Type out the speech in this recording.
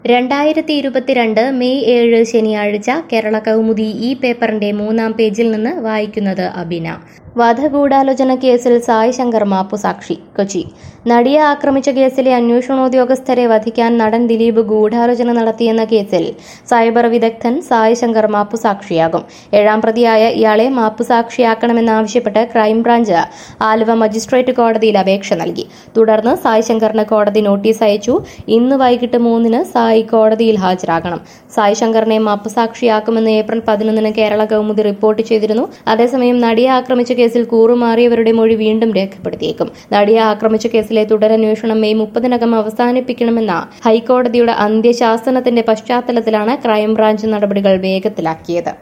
രണ്ടായിരത്തി ഇരുപത്തിരണ്ട് മെയ് ഏഴ് ശനിയാഴ്ച കേരള കൗമുദി ഈ പേപ്പറിന്റെ മൂന്നാം പേജിൽ നിന്ന് വായിക്കുന്നത് അബിന വധഗൂഢാലോചന കേസിൽ സായ് ശങ്കർ മാപ്പുസാക്ഷി കൊച്ചി നടിയെ ആക്രമിച്ച കേസിലെ അന്വേഷണോദ്യോഗസ്ഥരെ വധിക്കാൻ നടൻ ദിലീപ് ഗൂഢാലോചന നടത്തിയെന്ന കേസിൽ സൈബർ വിദഗ്ധൻ സായ് ശങ്കർ മാപ്പുസാക്ഷിയാകും ഏഴാം പ്രതിയായ ഇയാളെ മാപ്പുസാക്ഷിയാക്കണമെന്നാവശ്യപ്പെട്ട് ക്രൈംബ്രാഞ്ച് ആലുവ മജിസ്ട്രേറ്റ് കോടതിയിൽ അപേക്ഷ നൽകി തുടർന്ന് സായ് ശങ്കറിന് കോടതി നോട്ടീസ് അയച്ചു ഇന്ന് വൈകിട്ട് മൂന്നിന് സായ് കോടതിയിൽ ഹാജരാകണം സായ് ശങ്കറിനെ മാപ്പുസാക്ഷിയാക്കുമെന്ന് ഏപ്രിൽ പതിനൊന്നിന് കേരള കൗമുദി റിപ്പോർട്ട് ചെയ്തിരുന്നു അതേസമയം നടിയെ ആക്രമിച്ച കേസിൽ കൂറുമാറിയവരുടെ മൊഴി വീണ്ടും രേഖപ്പെടുത്തിയേക്കും നടിയെ ആക്രമിച്ച കേസിലെ തുടരന്വേഷണം മെയ് മുപ്പതിനകം അവസാനിപ്പിക്കണമെന്ന ഹൈക്കോടതിയുടെ അന്ത്യശാസനത്തിന്റെ പശ്ചാത്തലത്തിലാണ് ക്രൈംബ്രാഞ്ച് നടപടികൾ വേഗത്തിലാക്കിയത്